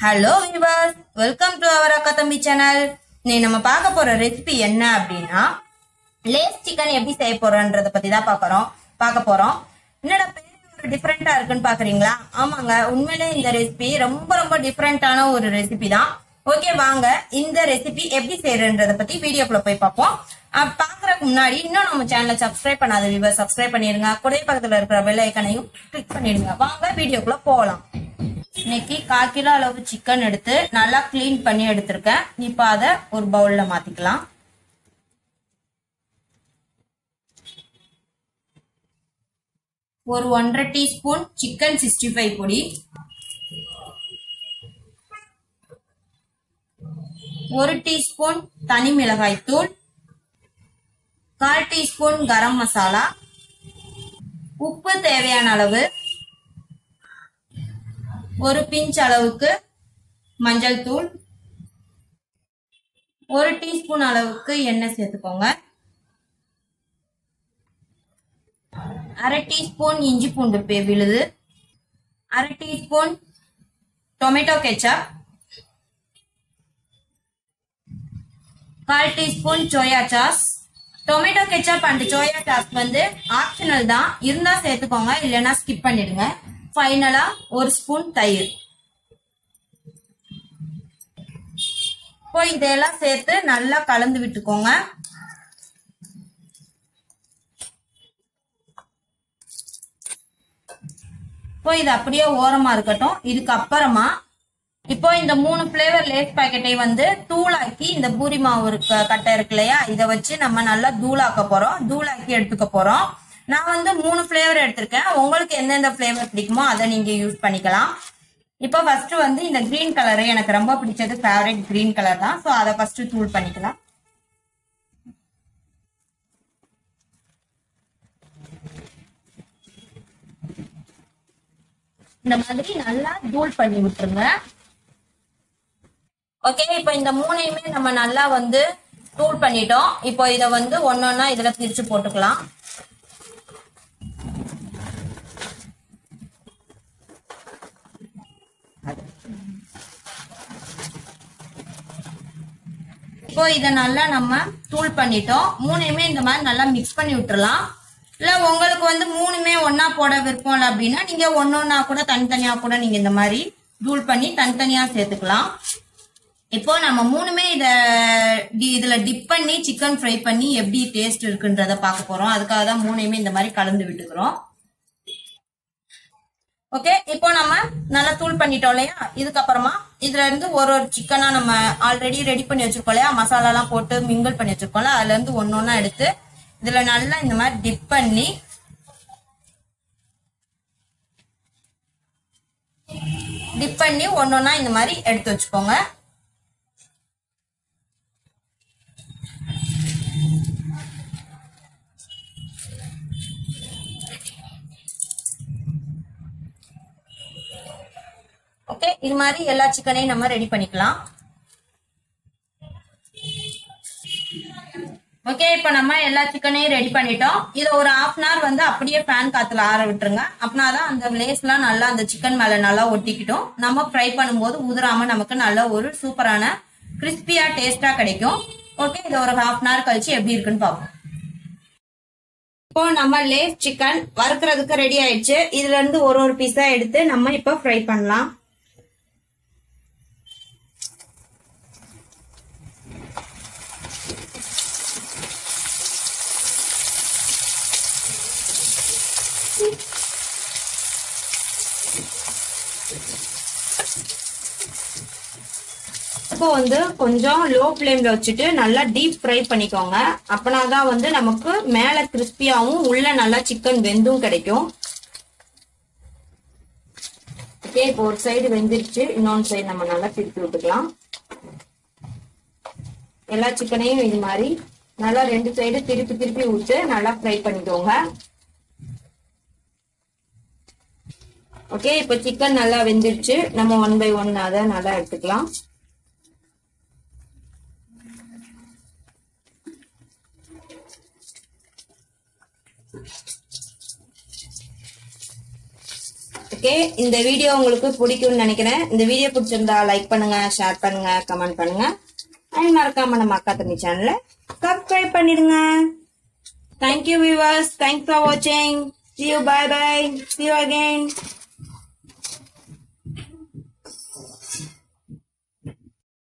hello viewers welcome to our Akka Thambi channel நீ நம்ம பார்க்க போற ரெசிபி என்ன அப்படின்னா லேஸ் சிக்கன் எப்படி செய்ய போறோன்றத பத்தி தான் பார்க்கறோம் பார்க்க போறோம் என்னடா பேர் ஒரு டிஃப்ரெண்டா இருக்குன்னு பாக்குறீங்களா ஆமாங்க உண்மையிலே இந்த ரெசிபி ரொம்ப ரொம்ப டிஃப்ரெண்டான ஒரு ரெசிபி தான் ஓகே வாங்க இந்த ரெசிபி எப்படி செய்யறன்றத பத்தி வீடியோக்குள்ள போய் பார்ப்போம் அஹ் பாக்குறதுக்கு முன்னாடி இன்னும் நம்ம சேனலை சப்ஸ்கிரைப் பண்ணாத வியூவர் சப்ஸ்கிரைப் பண்ணிருங்க கூடவே பக்கத்துல இருக்கிற பெல் ஐக்கனையும் கிளிக் பண்ணிடுங்க வாங்க வீடியோக்குள்ள போகலாம் இன்னைக்கு கால் கிலோ அளவு சிக்கன் எடுத்து நல்லா க்ளீன் பண்ணி எடுத்திருக்கேன் இப்போ அதை ஒரு பவுல்ல மாத்திக்கலாம் ஒரு ஒன்றரை டீஸ்பூன் சிக்கன் சிக்ஸ்டி ஃபைவ் பொடி ஒரு டீஸ்பூன் தனி மிளகாய் தூள் கால் டீஸ்பூன் கரம் மசாலா உப்பு தேவையான அளவு ஒரு பிஞ்ச் அளவுக்கு மஞ்சள் தூள் ஒரு டீஸ்பூன் அளவுக்கு எண்ணெய் சேர்த்துக்கோங்க அரை டீஸ்பூன் இஞ்சி பூண்டு பே விழுது அரை டீஸ்பூன் டொமேட்டோ கெச்சப் கால் teaspoon soya sauce tomato ketchup and soya sauce வந்து ஆப்ஷனல் தான் இருந்தா சேர்த்துக்கோங்க இல்லைன்னா ஸ்கிப் பண்ணிடுங்க ஃபைனலா ஒரு ஸ்பூன் தயிர் இப்போ இதெல்லாம் சேர்த்து நல்லா கலந்து விட்டுக்கோங்க இப்போ இது அப்படியே ஓரமா இருக்கட்டும் இதுக்கு அப்புறமா இப்போ இந்த மூணு பிளேவர் லேஸ் பாக்கெட்டை வந்து தூளாக்கி இந்த பூரி மாவு இருக்க கட்டை இருக்கு இல்லையா இதை வச்சு நம்ம நல்லா தூளாக்க போறோம் தூளாக்கி எடுத்துக்க போறோம் நான் வந்து மூணு பிளேவர் எடுத்திருக்கேன் உங்களுக்கு எந்தெந்த பிளேவர் பிடிக்குமோ அதை நீங்க யூஸ் பண்ணிக்கலாம் இப்போ ஃபர்ஸ்ட் வந்து இந்த கிரீன் கலரு எனக்கு ரொம்ப பிடிச்சது ஃபேவரட் கிரீன் கலர் தான் ஸோ அதை ஃபர்ஸ்ட் தூள் பண்ணிக்கலாம் இந்த மாதிரி நல்லா தூள் பண்ணி விட்டுருங்க ஓகே இப்போ இந்த மூணையுமே நம்ம நல்லா வந்து தூள் பண்ணிட்டோம் இப்போ இதை வந்து ஒன்னொன்னா இதுல பிரிச்சு போட்டுக்கலாம் இப்போ இதை நல்லா நம்ம தூள் பண்ணிட்டோம் மூணையுமே இந்த மாதிரி நல்லா மிக்ஸ் பண்ணி விட்டுறலாம் இல்ல உங்களுக்கு வந்து மூணுமே ஒன்னா போட விருப்பம் இல்லை அப்படின்னா நீங்க ஒன்னொன்னா கூட தனித்தனியா கூட நீங்க இந்த மாதிரி தூள் பண்ணி தனித்தனியா சேர்த்துக்கலாம் இப்போ நம்ம மூணுமே இத டி- இதுல டிப் பண்ணி சிக்கன் ஃப்ரை பண்ணி எப்படி டேஸ்ட் இருக்குன்றத பார்க்க போறோம் அதுக்காக தான் மூணையுமே இந்த மாதிரி கலந்து விட்டுக்கிறோம் ஓகே இப்போ நம்ம நல்லா தூள் பண்ணிட்டோம் இல்லையா இதுக்கப்புறமா இதுல இருந்து ஒரு ஒரு சிக்கனா நம்ம ஆல்ரெடி ரெடி பண்ணி வச்சிருக்கோம் இல்லையா மசாலா எல்லாம் போட்டு மிங்கிள் பண்ணி வச்சிருக்கோம்ல அதுல இருந்து ஒன்னு ஒண்ணா எடுத்து இதுல நல்லா இந்த மாதிரி டிப் பண்ணி டிப் பண்ணி ஒன்னொன்னா இந்த மாதிரி எடுத்து வச்சுக்கோங்க ஓகே இது மாதிரி எல்லா சிக்கனையும் நம்ம ரெடி பண்ணிக்கலாம் ஓகே இப்போ நம்ம எல்லா சிக்கனையும் ரெடி பண்ணிட்டோம் இதை ஒரு ஹாஃப் அன் ஹவர் வந்து அப்படியே ஃபேன் காத்துல ஆற விட்டுருங்க அப்படின்னா தான் அந்த லேஸ்லாம் நல்லா அந்த சிக்கன் மேல நல்லா ஒட்டிக்கிட்டும் நம்ம ஃப்ரை பண்ணும்போது உதிராம நமக்கு நல்ல ஒரு சூப்பரான கிறிஸ்பியா டேஸ்டா கிடைக்கும் ஓகே இதை ஒரு ஹாஃப் அன் ஹவர் கழிச்சு எப்படி இருக்குன்னு பார்ப்போம் இப்போ நம்ம லேஸ் சிக்கன் வறுக்கிறதுக்கு ரெடி ஆயிடுச்சு இதுல இருந்து ஒரு ஒரு பீஸா எடுத்து நம்ம இப்போ ஃப்ரை பண்ணலாம் இப்போ வந்து கொஞ்சம் லோ ஃப்ளேம்ல வச்சுட்டு நல்லா டீப் ஃப்ரை பண்ணிக்கோங்க அப்பனா தான் வந்து நமக்கு மேல கிறிஸ்பியாவும் உள்ள நல்லா சிக்கன் வெந்தும் கிடைக்கும் ஓகே இப்போ ஒரு சைடு வெந்துருச்சு இன்னொன்று சைடு நம்ம நல்லா திருப்பி விட்டுக்கலாம் எல்லா சிக்கனையும் இது மாதிரி நல்லா ரெண்டு சைடு திருப்பி திருப்பி விட்டு நல்லா ஃப்ரை பண்ணிக்கோங்க ஓகே இப்போ சிக்கன் நல்லா வெந்துருச்சு நம்ம ஒன் பை ஒன் அதை நல்லா எடுத்துக்கலாம் ஓகே இந்த வீடியோ உங்களுக்கு பிடிக்கும்னு நினைக்கிறேன் இந்த வீடியோ பிடிச்சிருந்தா லைக் பண்ணுங்க ஷேர் பண்ணுங்க கமெண்ட் பண்ணுங்க அண்ட் மறக்காம நம்ம அக்கா தம்பி சேனலை சப்ஸ்கிரைப் பண்ணிடுங்க தேங்க்யூ வியூவர்ஸ் தேங்க்ஸ் ஃபார் வாட்சிங் see you bye bye see you again